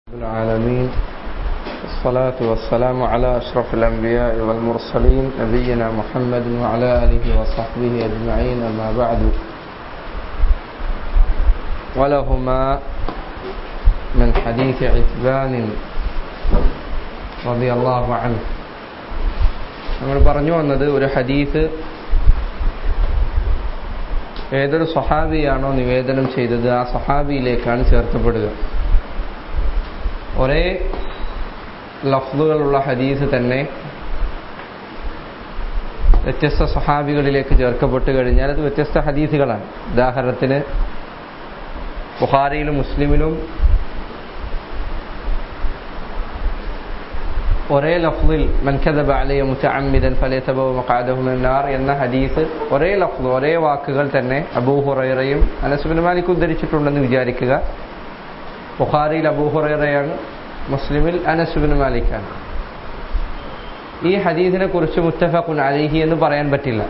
العالمين الصلاة والسلام على أشرف الأنبياء والمرسلين نبينا محمد وعلى آله وصحبه أجمعين أما بعد ولهما من حديث عتبان رضي الله عنه നമ്മൾ പറഞ്ഞു വന്നത് ഒരു ഹദീസ് ഏതൊരു സഹാബിയാണോ നിവേദനം ചെയ്തത് ആ സഹാബിയിലേക്കാണ് ചേർക്കപ്പെടുക ഒരേ ലഫ്ലുകളുള്ള ഹദീസ് തന്നെ വ്യത്യസ്ത സഹാബികളിലേക്ക് ചേർക്കപ്പെട്ട് കഴിഞ്ഞാൽ അത് വ്യത്യസ്ത ഹദീസുകളാണ് ഉദാഹരണത്തിന് ബുഹാരിയിലും മുസ്ലിമിലും ഒരേ ലഫ്ലിൽ മൻഖദബ അലയ മുത്തഅമ്മിദൻ ഫലയതബവ മഖഅദഹു മിനന്നാർ എന്ന ഹദീസ് ഒരേ ലഫ്ല് ഒരേ വാക്കുകൾ തന്നെ അബൂ ഹുറൈറയും അനസ് ബിൻ മാലിക് ഉദ്ധരിച്ചിട്ടുണ്ടെന്ന് വിചാരിക്കുക ബുഖാരിയിൽ അബൂ ഹുറൈറയാണ് മുസ്ലിമിൽ അനസ് ബിൻ മാലിക്കാണ് ഈ ഹദീസിനെ കുറിച്ച് മുത്തഫഖുൻ അലിഹി എന്ന് പറയാൻ പറ്റില്ല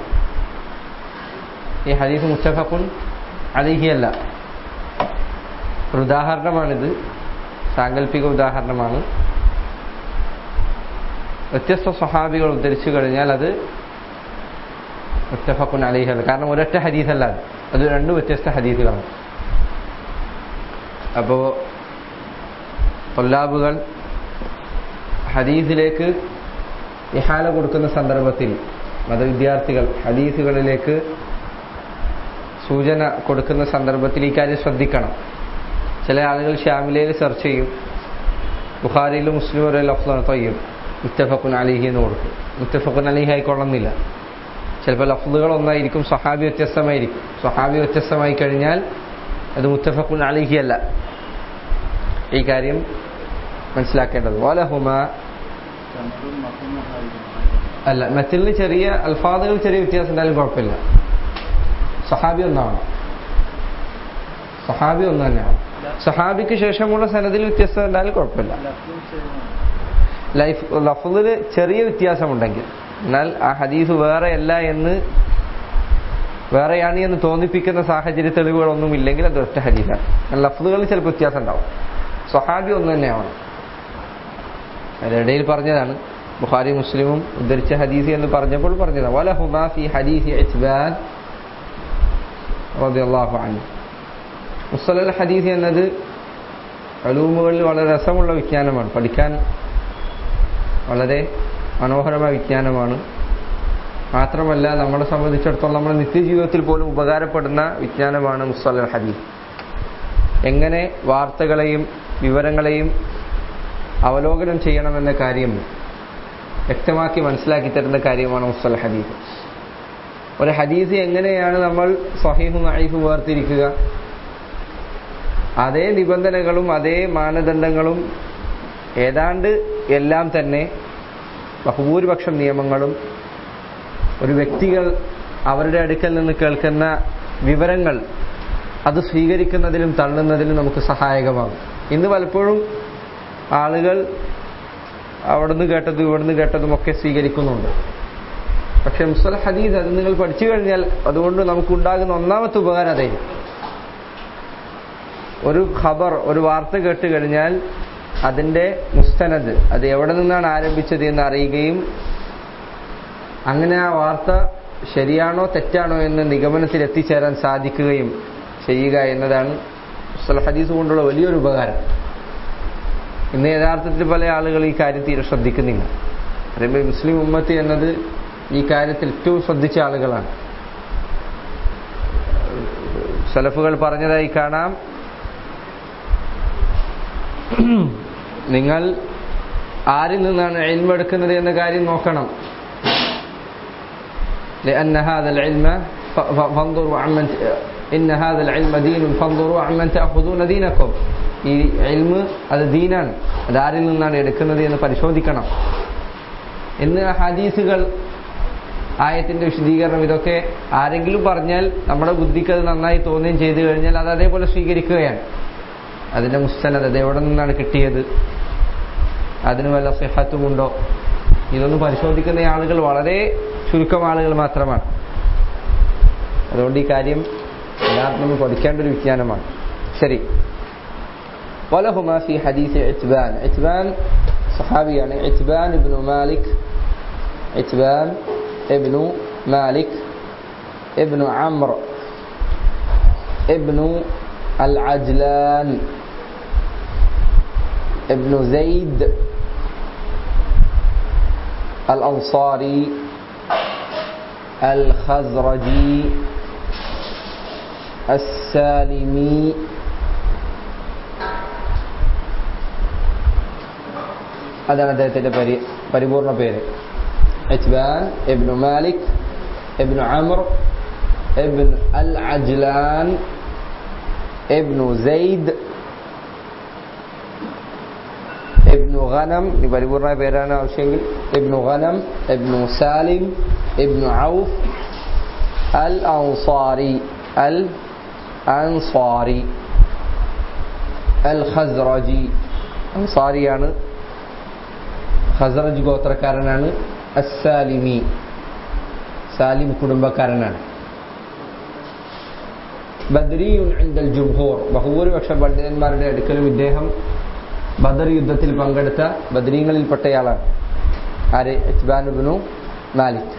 ഈ ഹദീസ് മുത്തഫഖുൻ അലിഹി അല്ല ഒരു ഉദാഹരണമാണിത് സാങ്കല്പിക ഉദാഹരണമാണ് വ്യത്യസ്ത സ്വഹാബികൾ ഉദ്ധരിച്ചു കഴിഞ്ഞാൽ അത് മുത്തഫഖുൻ അലിഹി അല്ല കാരണം ഒരൊറ്റ ഹദീസല്ല അത് അത് രണ്ട് വ്യത്യസ്ത ഹദീസുകളാണ് അപ്പോൾ തൊല്ലാബുകൾ ഹദീസിലേക്ക് ഇഹാല കൊടുക്കുന്ന സന്ദർഭത്തിൽ മതവിദ്യാർത്ഥികൾ ഹദീസുകളിലേക്ക് സൂചന കൊടുക്കുന്ന സന്ദർഭത്തിൽ ഈ കാര്യം ശ്രദ്ധിക്കണം ചില ആളുകൾ ഷാമിലയിൽ സെർച്ച് ചെയ്യും ബുഖാരിയിലും മുസ്ലിം ഒരു ലഫ്ലാണ് തൊയ്യും മുത്തഫഖുൻ അലിഹി എന്ന് കൊടുക്കും മുത്തഫഖുൻ അലിഹി ആയിക്കൊള്ളുന്നില്ല ചിലപ്പോൾ ലഫ്ലുകൾ ഒന്നായിരിക്കും സഹാബി വ്യത്യസ്തമായിരിക്കും സഹാബി വ്യത്യസ്തമായി കഴിഞ്ഞാൽ അത് മുത്തഫഖുൻ അലിഹി അല്ല ഈ കാര്യം മനസ്സിലാക്കേണ്ടത് വലഹുമ അല്ല മറ്റിന് ചെറിയ അൽഫാദുകൾ ചെറിയ വ്യത്യാസം ഉണ്ടായാലും കുഴപ്പമില്ല സഹാബി ഒന്നാണ് സഹാബി ഒന്ന് തന്നെയാണ് സഹാബിക്ക് ശേഷമുള്ള സനദിൽ വ്യത്യസ്തത ഉണ്ടായാലും കുഴപ്പമില്ല ലൈഫ് ലഫുദിൽ ചെറിയ വ്യത്യാസമുണ്ടെങ്കിൽ എന്നാൽ ആ ഹദീസ് വേറെയല്ല എന്ന് വേറെയാണ് എന്ന് തോന്നിപ്പിക്കുന്ന സാഹചര്യ തെളിവുകളൊന്നും ഇല്ലെങ്കിൽ അത് ഒറ്റ ഹദീസാണ് ലഫ്ലുകളിൽ ചിലപ്പോൾ വ്യത്യാസം ഉണ്ടാവും സ്വഹാബി ഒന്ന് തന്നെയാണ് അതിനിടയിൽ പറഞ്ഞതാണ് ബുഖാരി മുസ്ലിമും ഉദ്ധരിച്ച ഹദീസി എന്ന് പറഞ്ഞപ്പോൾ പറഞ്ഞതാണ് വല ഹുമാ ഫി ഹദീസി ഇസ്ബാൻ റളിയല്ലാഹു അൻഹു മുസ്സലൽ ഹദീസി എന്നത് അലൂമുകളിൽ വളരെ രസമുള്ള വിജ്ഞാനമാണ് പഠിക്കാൻ വളരെ മനോഹരമായ വിജ്ഞാനമാണ് മാത്രമല്ല നമ്മളെ സംബന്ധിച്ചിടത്തോളം നമ്മുടെ നിത്യജീവിതത്തിൽ പോലും ഉപകാരപ്പെടുന്ന വിജ്ഞാനമാണ് മുസ്സലൽ ഹദീസ് എങ്ങനെ വാർത്തകളെയും വിവരങ്ങളെയും അവലോകനം ചെയ്യണമെന്ന കാര്യം വ്യക്തമാക്കി മനസ്സിലാക്കി തരുന്ന കാര്യമാണ് മുസ്സൽ ഹദീസ് ഒരു ഹദീസ് എങ്ങനെയാണ് നമ്മൾ സഹീഹും അഴീഫ് വേർതിരിക്കുക അതേ നിബന്ധനകളും അതേ മാനദണ്ഡങ്ങളും ഏതാണ്ട് എല്ലാം തന്നെ ബഹുഭൂരിപക്ഷം നിയമങ്ങളും ഒരു വ്യക്തികൾ അവരുടെ അടുക്കൽ നിന്ന് കേൾക്കുന്ന വിവരങ്ങൾ അത് സ്വീകരിക്കുന്നതിലും തള്ളുന്നതിലും നമുക്ക് സഹായകമാകും ഇന്ന് പലപ്പോഴും ആളുകൾ അവിടുന്ന് കേട്ടതും ഇവിടുന്ന് കേട്ടതും ഒക്കെ സ്വീകരിക്കുന്നുണ്ട് പക്ഷെ മുസ്തൽ ഹദീസ് അത് നിങ്ങൾ പഠിച്ചു കഴിഞ്ഞാൽ അതുകൊണ്ട് നമുക്കുണ്ടാകുന്ന ഒന്നാമത്തെ ഉപകാരം അതായിരിക്കും ഒരു ഖബർ ഒരു വാർത്ത കേട്ട് കഴിഞ്ഞാൽ അതിൻ്റെ മുസ്തനദ് അത് എവിടെ നിന്നാണ് ആരംഭിച്ചത് എന്ന് അറിയുകയും അങ്ങനെ ആ വാർത്ത ശരിയാണോ തെറ്റാണോ എന്ന് നിഗമനത്തിൽ എത്തിച്ചേരാൻ സാധിക്കുകയും ചെയ്യുക എന്നതാണ് മുസ്തൽ ഹദീസ് കൊണ്ടുള്ള വലിയൊരു ഉപകാരം ഇന്ന് യഥാർത്ഥത്തിൽ പല ആളുകൾ ഈ കാര്യം തീരെ ശ്രദ്ധിക്കുന്നില്ല പറയുമ്പോൾ മുസ്ലിം ഉമ്മത്തി എന്നത് ഈ കാര്യത്തിൽ ഏറ്റവും ശ്രദ്ധിച്ച ആളുകളാണ് സലഫുകൾ പറഞ്ഞതായി കാണാം നിങ്ങൾ ആരിൽ നിന്നാണ് എൽമെടുക്കുന്നത് എന്ന കാര്യം നോക്കണം لأن هذا العلم فانظروا عمن إن هذا العلم دين فانظروا عمن تأخذون دينكم ഈ എൽമ് അത് ദീനാണ് അത് ആരിൽ നിന്നാണ് എടുക്കുന്നത് എന്ന് പരിശോധിക്കണം എന്ന് ഹദീസുകൾ ആയത്തിന്റെ വിശദീകരണം ഇതൊക്കെ ആരെങ്കിലും പറഞ്ഞാൽ നമ്മുടെ ബുദ്ധിക്ക് അത് നന്നായി തോന്നുകയും ചെയ്തു കഴിഞ്ഞാൽ അത് അതേപോലെ സ്വീകരിക്കുകയാണ് അതിന്റെ മുസ്തനത് അത് എവിടെ നിന്നാണ് കിട്ടിയത് അതിന് വല്ല സിഹത്തുമുണ്ടോ ഇതൊന്നും പരിശോധിക്കുന്ന ആളുകൾ വളരെ ചുരുക്കം ആളുകൾ മാത്രമാണ് അതുകൊണ്ട് ഈ കാര്യം യഥാർത്ഥം നമ്മൾ പഠിക്കേണ്ട ഒരു വിജ്ഞാനമാണ് ശരി ولهما في حديث عتبان عتبان صحابي يعني عتبان بن مالك عتبان ابن مالك ابن عمرو ابن العجلان ابن زيد الأنصاري الخزرجي السالمي അതാണ് അദ്ദേഹത്തിന്റെ പരി പരിപൂർണ പേര് ഇത്ബാൻ ഇബ്നു മാലിക് ഇബ്നു അമർ ഇബ്ൻ അൽ അജ്ലാൻ ഇബ്നു സെയ്ദ് ഇബ്നു ഖനം ഈ പരിപൂർണ പേരാണ് ആവശ്യമെങ്കിൽ ഇബ്നു ഖനം ഇബ്നു സാലിം ഇബ്നു ഔഫ് അൽ അൻസാരി അൽ അൻസാരി അൽ ഖസ്റജി അൻസാരിയാണ് ഖസറജ് ഗോത്രക്കാരനാണ് അസാലിമി സാലിം കുടുംബക്കാരനാണ് ബദ്രിയുൻ ഇൻദൽ ജുംഹൂർ ബഹുഭൂരിപക്ഷം പണ്ഡിതന്മാരുടെ അടുക്കലും ഇദ്ദേഹം ബദർ യുദ്ധത്തിൽ പങ്കെടുത്ത ബദ്രീങ്ങളിൽപ്പെട്ടയാളാണ് ആര് ഇത്ബാനുബിനു മാലിക്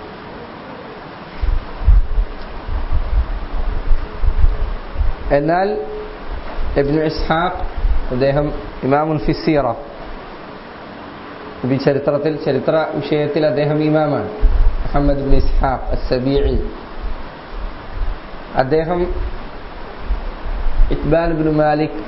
എന്നാൽ ഇബ്നു ഇസ്ഹാഖ് അദ്ദേഹം ഇമാമുൻ ഫിസീറ ഈ ചരിത്രത്തിൽ ചരിത്ര വിഷയത്തിൽ അദ്ദേഹം ഇമാമാണ് മുഹമ്മദ് ബിൻ ഇസ്ഹാഖ് അസബീഇ അദ്ദേഹം ഇത്ബാൻ ബിൻ മാലിക്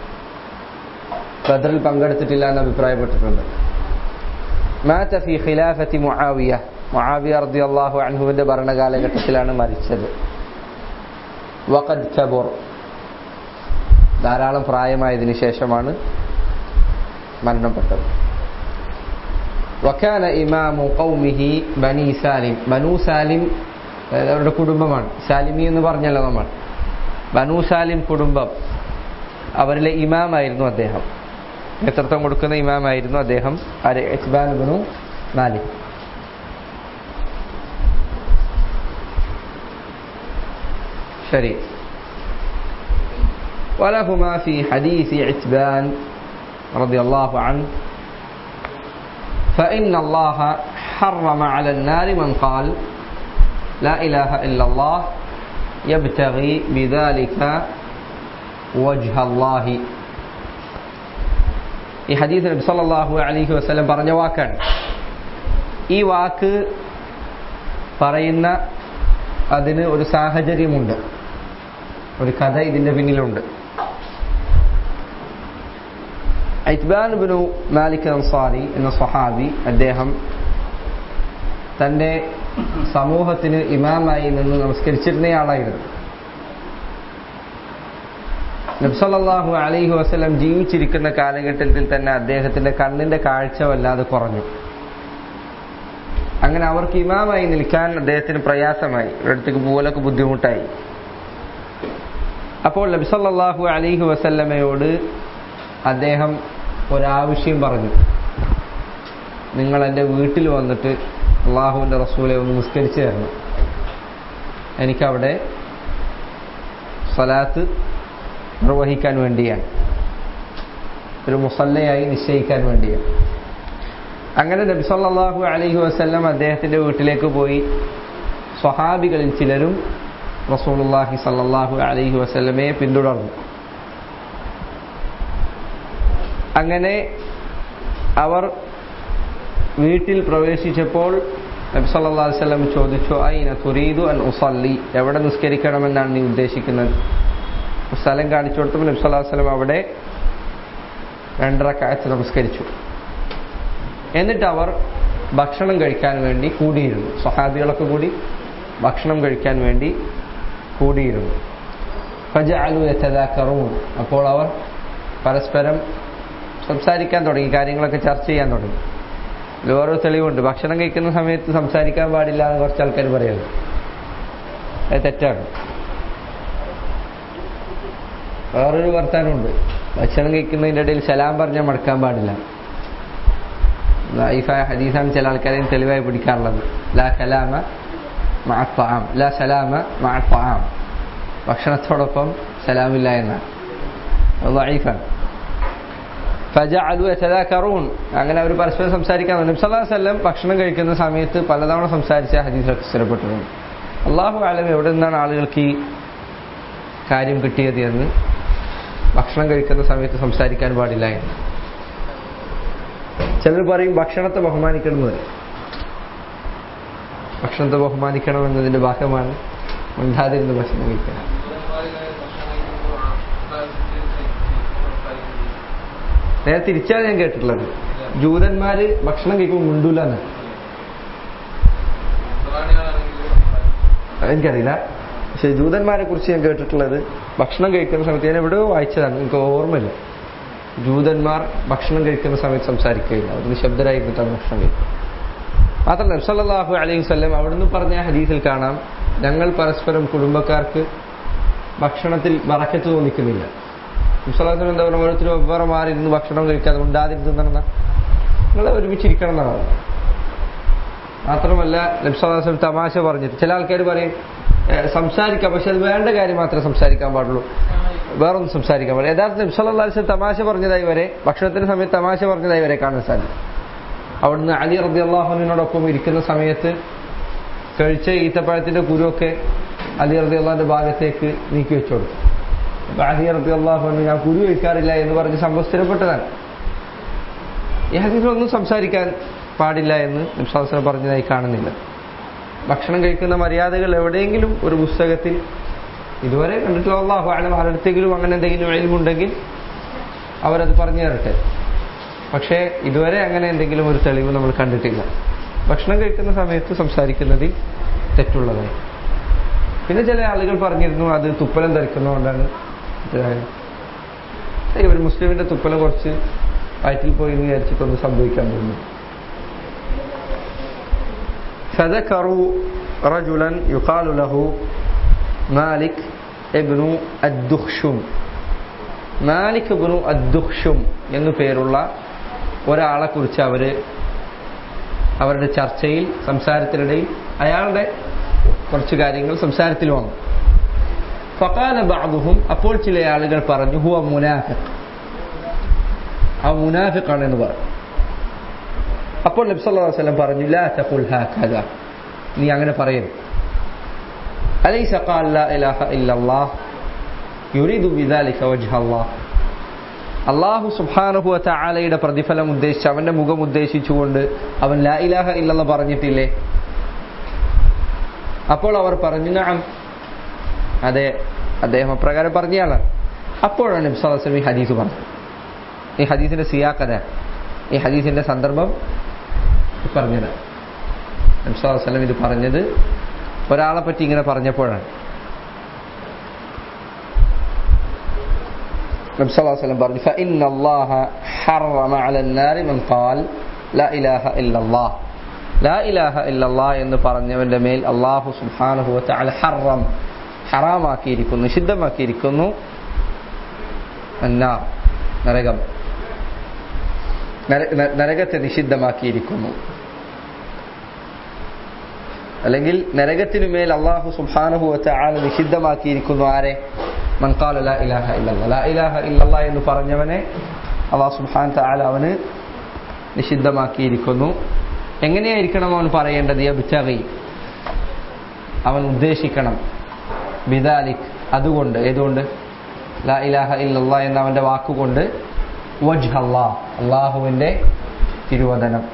ബദറിൽ പങ്കെടുത്തിട്ടില്ല എന്ന് അഭിപ്രായപ്പെട്ടിട്ടുണ്ട് മാറ്റ ഫി ഖിലാഫത്തി മുആവിയ മുആവിയ റളിയല്ലാഹു അൻഹുവിന്റെ ഭരണകാലഘട്ടത്തിലാണ് മരിച്ചത് വഖദ് കബുർ ധാരാളം പ്രായമായതിനു ശേഷമാണ് മരണപ്പെട്ടത് വക്കാന ഇമാമു കൗമിഹി ബനി സാലിം ബനു സാലിം അവരുടെ കുടുംബമാണ് സാലിമി എന്ന് പറഞ്ഞല്ലോ നമ്മൾ ബനു സാലിം കുടുംബം അവരിലെ ഇമാമായിരുന്നു അദ്ദേഹം നേതൃത്വം കൊടുക്കുന്ന ഇമാമായിരുന്നു അദ്ദേഹം ആര് ഇസ്ബാൻ ബനു മാലിക് ശരി ولهما في حديث عتبان رضي الله عنه فإن الله حرم على النار من قال لا إله إلا الله يبتغي بذلك وجه الله ഈ ഹദീസ് നബി സല്ലല്ലാഹു അലൈഹി വസല്ലം പറഞ്ഞ വാക്കാണ് ഈ വാക്ക് പറയുന്ന അതിന് ഒരു സാഹചര്യമുണ്ട് ഒരു കഥ ഇതിന്റെ പിന്നിലുണ്ട് ഐത്ബാൻ ബിനു മാലിക് അൻസാരി എന്ന സ്വഹാബി അദ്ദേഹം തൻ്റെ സമൂഹത്തിന് ഇമാമായി നിന്ന് നമസ്കരിച്ചിരുന്നയാളായിരുന്നു നബ്സല്ലാഹു അലൈഹി വസ്ലം ജീവിച്ചിരിക്കുന്ന കാലഘട്ടത്തിൽ തന്നെ അദ്ദേഹത്തിന്റെ കണ്ണിന്റെ കാഴ്ച വല്ലാതെ കുറഞ്ഞു അങ്ങനെ അവർക്ക് ഇമാമായി നിൽക്കാൻ അദ്ദേഹത്തിന് പ്രയാസമായി ഒരിടത്തേക്ക് പോലൊക്കെ ബുദ്ധിമുട്ടായി അപ്പോൾ നബ്സല്ലാഹു അലൈഹി വസല്ലമയോട് അദ്ദേഹം ഒരാവശ്യം പറഞ്ഞു നിങ്ങൾ എൻ്റെ വീട്ടിൽ വന്നിട്ട് അള്ളാഹുവിൻ്റെ റസൂലെ ഒന്ന് നിസ്കരിച്ചു തരണം എനിക്കവിടെ സലാത്ത് നിർവഹിക്കാൻ വേണ്ടിയാണ് ഒരു മുസല്ലയായി നിശ്ചയിക്കാൻ വേണ്ടിയാണ് അങ്ങനെ നബി സല്ലല്ലാഹു അലൈഹി വസല്ലം അദ്ദേഹത്തിൻ്റെ വീട്ടിലേക്ക് പോയി സ്വഹാബികളിൽ ചിലരും റസൂലുള്ളാഹി സല്ലല്ലാഹു അലൈഹി വസല്ലമയെ പിന്തുടർന്നു അങ്ങനെ അവർ വീട്ടിൽ പ്രവേശിച്ചപ്പോൾ നബി സല്ലല്ലാഹു അലൈഹി വസല്ലം ചോദിച്ചു ഐന തുരീദു അൻ ഉസല്ലി എവിടെ നിസ്കരിക്കണമെന്നാണ് നീ ഉദ്ദേശിക്കുന്നത് സ്ഥലം കാണിച്ചു കൊടുത്തപ്പോൾ നബി സല്ലല്ലാഹു അലൈഹി വസല്ലം അവിടെ രണ്ടര കാഴ്ച നമസ്കരിച്ചു എന്നിട്ട് അവർ ഭക്ഷണം കഴിക്കാൻ വേണ്ടി കൂടിയിരുന്നു സ്വഹാബികളൊക്കെ കൂടി ഭക്ഷണം കഴിക്കാൻ വേണ്ടി കൂടിയിരുന്നു ഫജഅലു യതദാക്കറൂൻ അപ്പോൾ അവർ പരസ്പരം സംസാരിക്കാൻ തുടങ്ങി കാര്യങ്ങളൊക്കെ ചർച്ച ചെയ്യാൻ തുടങ്ങി ഇതിൽ ഓരോ തെളിവുണ്ട് ഭക്ഷണം കഴിക്കുന്ന സമയത്ത് സംസാരിക്കാൻ പാടില്ല എന്ന് കുറച്ച് ആൾക്കാർ പറയുന്നു അത് തെറ്റാണ് വേറൊരു വർത്താനമുണ്ട് ഭക്ഷണം കഴിക്കുന്നതിൻ്റെ ഇടയിൽ സലാം പറഞ്ഞാൽ മടക്കാൻ പാടില്ല ലൈഫായ ഹദീസാണ് ചില ആൾക്കാരെയും തെളിവായി പിടിക്കാറുള്ളത് ലാ കലാമ മഅത്താം ലാ സലാമ മഅത്താം ഭക്ഷണത്തോടൊപ്പം സലാമില്ല എന്നാണ് അത് ലൈഫാണ് ഫജഅലു യതദാകറൂൻ അങ്ങനെ അവർ പരസ്പരം സംസാരിക്കാൻ നബി സല്ലല്ലാഹു അലൈഹി വസല്ലം ഭക്ഷണം കഴിക്കുന്ന സമയത്ത് പലതവണ സംസാരിച്ച ഹദീസിലൊക്കെ സ്ഥിരപ്പെട്ടിട്ടുണ്ട് അള്ളാഹു ആലം എവിടെ നിന്നാണ് ആളുകൾക്ക് ഈ കാര്യം കിട്ടിയത് എന്ന് ഭക്ഷണം കഴിക്കുന്ന സമയത്ത് സംസാരിക്കാൻ പാടില്ല എന്ന് ചിലർ പറയും ഭക്ഷണത്തെ ബഹുമാനിക്കണം എന്ന് പറയും ഭക്ഷണത്തെ ബഹുമാനിക്കണം എന്നതിന്റെ ഭാഗമാണ് ഉണ്ടാതിരുന്ന് ഭക്ഷണം കഴിക്കണം നേരെ തിരിച്ചാണ് ഞാൻ കേട്ടിട്ടുള്ളത് ജൂതന്മാര് ഭക്ഷണം കഴിക്കുമ്പോൾ മുണ്ടൂല എന്ന് എനിക്കറിയില്ല പക്ഷെ ജൂതന്മാരെ കുറിച്ച് ഞാൻ കേട്ടിട്ടുള്ളത് ഭക്ഷണം കഴിക്കുന്ന സമയത്ത് ഞാൻ എവിടെയോ വായിച്ചതാണ് എനിക്ക് ഓർമ്മയില്ല ജൂതന്മാർ ഭക്ഷണം കഴിക്കുന്ന സമയത്ത് സംസാരിക്കുകയില്ല അവർ നിശബ്ദരായിരുന്നിട്ടാണ് ഭക്ഷണം കഴിക്കുക മാത്രമല്ല നബ്സല്ലാഹു അലൈഹി വല്ലം അവിടുന്ന് പറഞ്ഞ ഹദീസിൽ കാണാം ഞങ്ങൾ പരസ്പരം കുടുംബക്കാർക്ക് ഭക്ഷണത്തിൽ വറക്കത്ത് തോന്നിക്കുന്നില്ല നബ്സല്ലാഹു എന്താ പറയുക ഓരോരുത്തരും വെവ്വേറെ മാറി ഇരുന്ന് ഭക്ഷണം കഴിക്കാതെ ഉണ്ടാതിരുന്ന നിങ്ങൾ ഒരുമിച്ചിരിക്കണം എന്നാണ് പറഞ്ഞത് മാത്രമല്ല നബ്സല്ലാഹു തമാശ പറഞ്ഞിട്ട് ചില ആൾക്കാർ പറയും ഏഹ്, സംസാരിക്കാം പക്ഷെ അത് വേണ്ട കാര്യം മാത്രമേ സംസാരിക്കാൻ പാടുള്ളൂ വേറൊന്നും സംസാരിക്കാൻ പാടില്ല യഥാർത്ഥ നബ്സല്ലാസ് തമാശ പറഞ്ഞതായി വരെ ഭക്ഷണത്തിന്റെ സമയത്ത് തമാശ പറഞ്ഞതായി വരെ കാണാൻ സാധിക്കും അവിടുന്ന് അലി റബി അള്ളാഹുവിനോടൊപ്പം ഇരിക്കുന്ന സമയത്ത് കഴിച്ച ഈത്തപ്പഴത്തിന്റെ കുരുവൊക്കെ അലി റബി അള്ളാഹിന്റെ ഭാഗത്തേക്ക് നീക്കി വെച്ചു കൊടുത്തു അപ്പൊ അലി റബി അള്ളാഹുവിന് ഞാൻ കുരു കഴിക്കാറില്ല എന്ന് പറഞ്ഞ് സംഭവം സ്ഥിരപ്പെട്ടതാണ് ഈ ഹദീസിലൊന്നും സംസാരിക്കാൻ പാടില്ല എന്ന് നിംസാസനം പറഞ്ഞതായി കാണുന്നില്ല ഭക്ഷണം കഴിക്കുന്ന മര്യാദകൾ എവിടെയെങ്കിലും ഒരു പുസ്തകത്തിൽ ഇതുവരെ കണ്ടിട്ടുള്ള അള്ളാഹു ആലം ആരുടെങ്കിലും അങ്ങനെ എന്തെങ്കിലും എഴുതുമുണ്ടെങ്കിൽ അവരത് പറഞ്ഞു തരട്ടെ പക്ഷേ ഇതുവരെ അങ്ങനെ എന്തെങ്കിലും ഒരു തെളിവ് നമ്മൾ കണ്ടിട്ടില്ല ഭക്ഷണം കഴിക്കുന്ന സമയത്ത് സംസാരിക്കുന്നതിൽ തെറ്റുള്ളതായി പിന്നെ ചില ആളുകൾ പറഞ്ഞിരുന്നു അത് തുപ്പലം ധരിക്കുന്നതുകൊണ്ടാണ് ഇതായത്. ഏയ് ഒരു മുസ്ലിമിന്റെ തുപ്പലം കുറച്ച് വയറ്റിൽ പോയി എന്ന് വിചാരിച്ചിട്ടൊന്നും സംഭവിക്കാൻ പോകുന്നു فذكروا رجلا يقال له مالك ابن الدخشم മാലിക് ഇബ്നു അദ്ദുഖ്ഷും എന്നു പേരുള്ള ഒരാളെ കുറിച്ച് അവര് അവരുടെ ചർച്ചയിൽ സംസാരത്തിനിടയിൽ അയാളുടെ കുറച്ച് കാര്യങ്ങൾ സംസാരത്തിൽ വന്നു ഫക്കാല ബാബുഹും അപ്പോൾ ചില ആളുകൾ പറഞ്ഞു ഹുവ മുനാഫിഖ് ആ മുനാഫിഖാണ് എന്ന് പറഞ്ഞു അപ്പോൾ നബി സല്ലല്ലാഹു അലൈഹി വസല്ലം പറഞ്ഞു ലാ തഖുൽ ഹാകദ നീ അങ്ങനെ പറയരുത് അലൈസ ഖാൽ ലാ ഇലാഹ ഇല്ലല്ലാഹ് യുരീദു ബിദാലിക വജ്ഹ അല്ലാഹ് അള്ളാഹു സുബ്ഹാനഹു വതആലയുടെ പ്രതിഫലം ഉദ്ദേശിച്ച് അവന്റെ മുഖം ഉദ്ദേശിച്ചുകൊണ്ട് അവൻ ലാ ഇലാഹ ഇല്ലല്ലാഹ് പറഞ്ഞിട്ടില്ലേ അപ്പോൾ അവർ പറഞ്ഞു നഅം അതെ അദ്ദേഹം അപ്രകാരം പറഞ്ഞയാളാണ് അപ്പോഴാണ് നബി സല്ലല്ലാഹു അലൈഹി വസല്ലം ഈ ഹദീസ് പറഞ്ഞത് ഈ ഹദീസിന്റെ സിയാക്കത ഈ ഹദീസിന്റെ സന്ദർഭം പറഞ്ഞത് നബി സല്ലല്ലാഹു അലൈഹി വസല്ലം ഇത് പറഞ്ഞത് ഒരാളെ പറ്റി ഇങ്ങനെ പറഞ്ഞപ്പോഴാണ് നബി സല്ലല്ലാഹു അലൈഹി വസല്ലം പറഞ്ഞു فإن الله حرم على النار من قال لا إله إلا الله لا إله إلا الله എന്ന് പറഞ്ഞവന്റെ മേൽ അല്ലാഹു സുബ്ഹാനഹു വതആല ഹറം ഹറാമാക്കിയിരിക്കുന്നു നിഷിദ്ധമാക്കിയിരിക്കുന്നു അന്നാർ നരകം നര- ന- നരകത്തെ നിഷിദ്ധമാക്കിയിരിക്കുന്നു അല്ലെങ്കിൽ നരകത്തിനു മേൽ അള്ളാഹു സുബ്ഹാനഹു വതആല നിഷിദ്ധമാക്കിയിരിക്കുന്നു ആരെ മൻ ഖാല ലാ ഇലാഹ ഇല്ലല്ലാഹ് ലാ ഇലാഹ ഇല്ലല്ലാഹ് എന്ന് പറഞ്ഞവനെ അള്ളാഹു സുബ്ഹാന തആല അവന് നിഷിദ്ധമാക്കിയിരിക്കുന്നു എങ്ങനെയായിരിക്കണം അവൻ പറയേണ്ടത് യബ്തഗി അവൻ ഉദ്ദേശിക്കണം ബിദാലിക് അതുകൊണ്ട് ഏതുകൊണ്ട് ലാ ഇലാഹ ഇല്ലല്ലാ എന്ന അവന്റെ വാക്കുകൊണ്ട് വജ്ഹ അല്ലാഹ് അള്ളാഹുവിന്റെ തിരുവചനം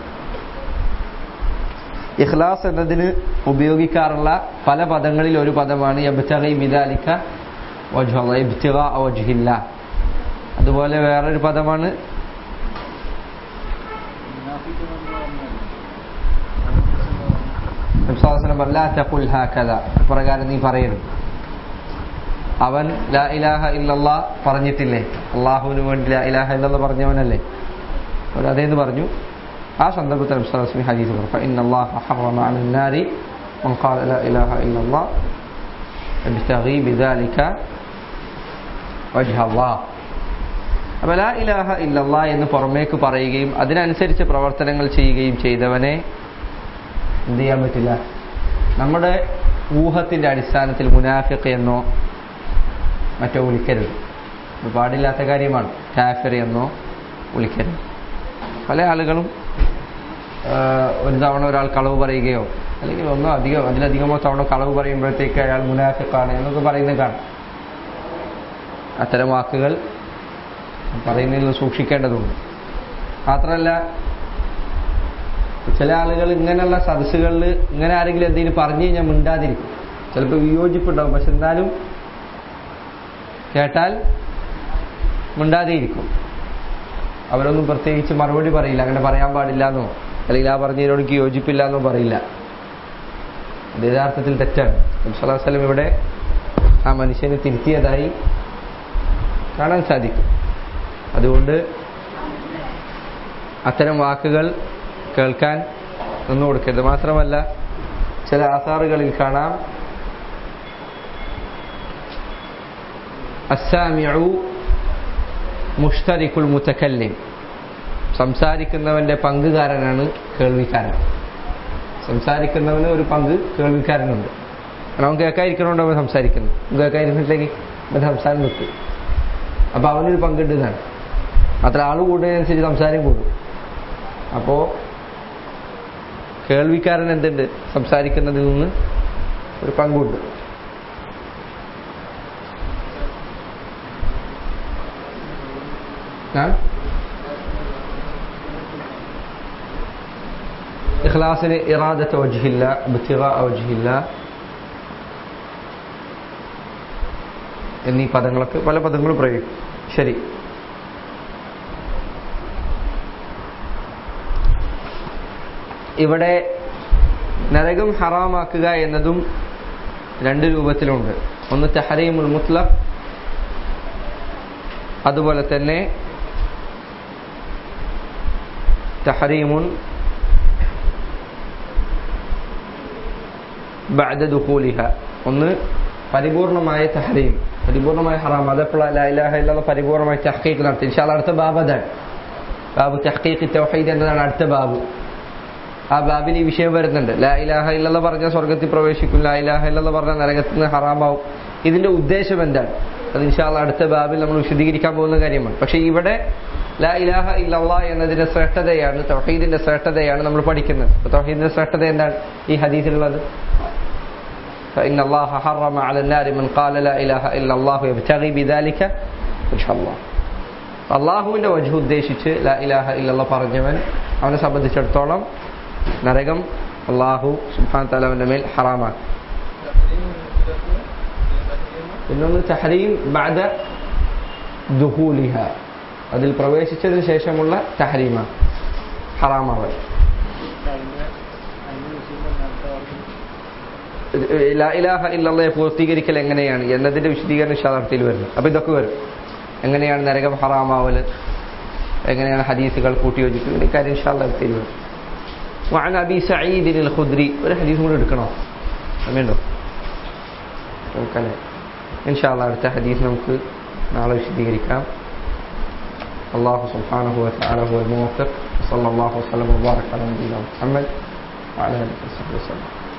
ഇഖ്ലാസ് എന്നതിന് ഉപയോഗിക്കാറുള്ള പല പദങ്ങളിൽ ഒരു പദമാണ് യബ്തഗി ബിദാലിക വജ്ഹ അല്ലാഹ് ഇബ്തിഗാ വജ്ഹില്ല അതുപോലെ വേറൊരു പദമാണ് നബ്സാസനം പറഞ്ഞു, "ലാ തഖുൽ ഹാകദ." പ്രകാരം നീ പറയരുത് അവൻ ലാ ഇലാഹ ഇല്ലല്ലാ പറഞ്ഞിട്ടില്ലേ അള്ളാഹുവിന് വേണ്ടി ലാ ഇലാഹ ഇല്ലല്ലാ പറഞ്ഞവനല്ലേ അവർ അതേന്ന് പറഞ്ഞു ആ സന്ദർഭത്തിൽ നബ്സാസ്മി ഹദീസ് പറഞ്ഞു فإن الله حرم على النار من قال لا إله إلا الله ابتغي بذلك وجه الله അപ്പൊ ലാ ഇലാഹ ഇല്ലല്ലാ എന്ന് പുറമേക്ക് പറയുകയും അതിനനുസരിച്ച് പ്രവർത്തനങ്ങൾ ചെയ്യുകയും ചെയ്തവനെ എന്ത് ചെയ്യാൻ പറ്റില്ല നമ്മുടെ ഊഹത്തിന്റെ അടിസ്ഥാനത്തിൽ മുനാഫിഖ് എന്നോ മറ്റോ വിളിക്കരുത് ഇത് പാടില്ലാത്ത കാര്യമാണ് കാഫിർ എന്നോ വിളിക്കരുത് പല ആളുകളും ആ, ഒരു തവണ ഒരാൾ കളവ് പറയുകയോ അല്ലെങ്കിൽ ഒന്നോ അധികം അതിലധികമോ തവണ കളവ് പറയുമ്പോഴത്തേക്ക് അയാൾ മുനാഫിക്കാണ് എന്നൊക്കെ പറയുന്നത് കാണാം അത്തരം വാക്കുകൾ പറയുന്നതിൽ സൂക്ഷിക്കേണ്ടതുണ്ട് മാത്രമല്ല ചില ആളുകൾ ഇങ്ങനെയുള്ള സദസ്സുകളിൽ ഇങ്ങനെ ആരെങ്കിലും എന്തെങ്കിലും പറഞ്ഞു കഴിഞ്ഞാൽ മിണ്ടാതിരിക്കും ചിലപ്പോൾ വിയോജിപ്പുണ്ടാവും പക്ഷെ എന്നാലും കേട്ടാൽ മിണ്ടാതെയിരിക്കും അവരൊന്നും പ്രത്യേകിച്ച് മറുപടി പറയില്ല അങ്ങനെ പറയാൻ പാടില്ല എന്നോ അല്ലെങ്കിൽ ആ പറഞ്ഞതിനോട് എനിക്ക് യോജിപ്പില്ല എന്നോ പറയില്ല അത് യഥാർത്ഥത്തിൽ തെറ്റാണ് വസ്ലം ഇവിടെ ആ മനുഷ്യനെ തിരുത്തിയതായി കാണാൻ സാധിക്കും അതുകൊണ്ട് അത്തരം വാക്കുകൾ കേൾക്കാൻ നിന്നു കൊടുക്കരുത് മാത്രമല്ല ചില ആസാറുകളിൽ കാണാം അസാമിഉ മുഷ്തരിക്കുൽ മുത്തക്കല്ലിം സംസാരിക്കുന്നവന്റെ പങ്കുകാരനാണ് കേൾവിക്കാരൻ സംസാരിക്കുന്നവന് ഒരു പങ്ക് കേൾവിക്കാരനുണ്ട് കാരണം അവൻ കേൾക്കാതിരിക്കണോണ്ട് അവൻ സംസാരിക്കുന്നു അവൻ കേൾക്കാതിരുന്നിട്ടില്ലെങ്കിൽ അവൻ സംസാരം നിൽക്കും അപ്പൊ അവനൊരു പങ്കുണ്ട് എന്നാണ് അത്ര ആൾ കൂടുന്നതിനനുസരിച്ച് സംസാരം കൂടും അപ്പോ കേൾവിക്കാരൻ എന്തുണ്ട് സംസാരിക്കുന്നതിൽ നിന്ന് ഒരു പങ്കുണ്ട് ഞാൻ ഇഖ്ലാസിന് ഇറാദത്ത് വജ്ഹില്ല ബത്തിറ വജ്ഹില്ല എന്നീ പദങ്ങളൊക്കെ പല പദങ്ങളും പ്രയോഗിക്കും ശരി ഇവിടെ നരകം ഹറാമാക്കുക എന്നതും രണ്ട് രൂപത്തിലുണ്ട് ഒന്ന് തഹരീമുൽ മുത്ലഖ് അതുപോലെ തന്നെ തഹരീമുൻ ബഅദ ദുഖൂലിഹ ഒന്ന് പരിപൂർണമായ തഹരീം പരിപൂർണമായ ഹറാം അതെപ്പോഴാണ് ലാ ഇലാഹ ഇല്ലല്ലാഹ് പരിപൂർണമായ തഹ്ഖീഖ് നടത്തി ഇൻഷാല്ല അടുത്ത ബാബ് അതാണ് ബാബു തഹ്ഖീഖ് തൗഹീദ് എന്നതാണ് അടുത്ത ബാബ് ആ ബാബിൽ ഈ വിഷയം വരുന്നുണ്ട് ലാ ഇലാഹ ഇല്ലല്ലാഹ് പറഞ്ഞ സ്വർഗത്തിൽ പ്രവേശിക്കും ലാ ഇലാഹ ഇല്ലല്ലാഹ് പറഞ്ഞ നരകത്തിൽ നിന്ന് ഹറാമാവും ഇതിന്റെ ഉദ്ദേശം എന്താണ് അത് ഇൻഷാല്ല അടുത്ത ബാബിൽ നമ്മൾ വിശദീകരിക്കാൻ പോകുന്ന കാര്യമാണ് പക്ഷെ ഇവിടെ ലാ ഇലാഹ ഇല്ലല്ലാ എന്നതിന്റെ ശ്രേഷ്ഠതയാണ് തൗഹീദിന്റെ ശ്രേഷ്ഠതയാണ് നമ്മൾ പഠിക്കുന്നത് അപ്പൊ തൗഹീദിന്റെ ശ്രേഷ്ഠത എന്താണ് ഈ ഹദീസിലുള്ളത് فإن الله حرم على النار من قال لا إله إلا الله يبتغي بذلك وجه الله അള്ളാഹുവിന്റെ വജു ഉദ്ദേശിച്ച് ലാ ഇലാഹ ഇല്ലല്ല പറഞ്ഞവൻ അവനെ സംബന്ധിച്ചിടത്തോളം നരകം അള്ളാഹു സുബാൻ തലവന്റെ മേൽ ഹറാമാണ് പിന്നൊന്ന് തഹരീം ബാദ ദുഹൂലിഹ അതിൽ പ്രവേശിച്ചതിന് ശേഷമുള്ള തഹരീമാണ് ഹറാമാവൽ ലാ ഇലാഹ ഇല്ലല്ലയെ പൂർത്തീകരിക്കൽ എങ്ങനെയാണ് എന്നതിന്റെ വിശദീകരണം ശതാബ്ദത്തിൽ വരുന്നു അപ്പൊ ഇതൊക്കെ വരും എങ്ങനെയാണ് നരകം ഹറാമാവല് എങ്ങനെയാണ് ഹദീസുകൾ കൂട്ടിയോജിക്കുന്നത് ഈ കാര്യം ശതാബ്ദത്തിൽ വരും وعن أبي سعيد الخدري ഒരു ഹദീസ് കൂടെ എടുക്കണോ സമയമുണ്ടോ നോക്കല്ലേ ഇൻഷാല്ല അടുത്ത ഹദീസ് നമുക്ക് നാളെ വിശദീകരിക്കാം الله سبحانه وتعالى هو الموفق صلى الله وسلم وبارك على نبينا محمد وعلى اله وصحبه وسلم